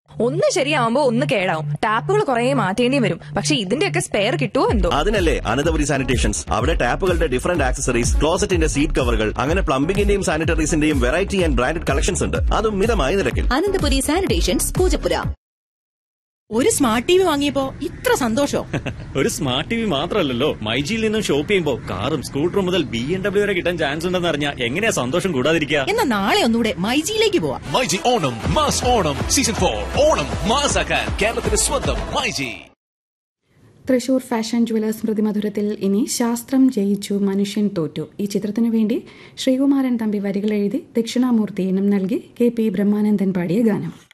ഒന്ന് ശരിയാവുമ്പോ ഒന്ന് കേടാവും ടാപ്പുകൾ കുറെ മാറ്റേണ്ടി വരും പക്ഷെ ഇതിന്റെയൊക്കെ സ്പെയർ കിട്ടുമോ എന്തോ അതിനല്ലേ അനന്തപുരി സാനിറ്റേഷൻസ് അവിടെ ടാപ്പുകളുടെ ഡിഫറന്റ് ആക്സസറീസ് ക്ലോസറ്റിന്റെ സീറ്റ് കവറുകൾ അങ്ങനെ പ്ലംബിംഗിന്റെയും സാനിറ്ററീസിന്റെയും വെറൈറ്റി ആൻഡ് ബ്രാൻഡഡ് കളക്ഷൻസ് ഉണ്ട് അതും മിതമായ നിരക്കിൽ അനന്തപുരി സാനിറ്റേഷൻസ് പൂജപ്പുര ഒരു സ്മാർട്ട് ടി വി വാങ്ങിയപ്പോ ഇത്ര സന്തോഷം ഒരു സ്മാർട്ട് ടി വി മാത്രമല്ലല്ലോ മൈജിയിൽ നിന്നും ഷോപ്പ് ചെയ്യുമ്പോൾ കാറും സ്കൂട്ടറും മുതൽ ബി എം ഡബ്ല്യു വരെ കിട്ടാൻ ചാൻസ് ഉണ്ടെന്ന് അറിഞ്ഞാൽ എങ്ങനെയാ സന്തോഷം കൂടാതിരിക്കുക എന്നാ നാളെ ഒന്നുകൂടെ മൈജിയിലേക്ക് പോവാം myG Onam mass Onam season for Onam മാസാക്കാൻ കേരളത്തിന്റെ സ്വന്തം മൈജി തൃശൂർ ഫാഷൻ ജുവലേഴ്സ് സ്മൃതിമധുരത്തിൽ ഇനി ശാസ്ത്രം ജയിച്ചു മനുഷ്യൻ തോറ്റു ഈ ചിത്രത്തിനു വേണ്ടി ശ്രീകുമാരൻ തമ്പി വരികൾ എഴുതി ദക്ഷിണാമൂർത്തി ഇനം നൽകി കെ പി ബ്രഹ്മാനന്ദൻ പാടിയ ഗാനം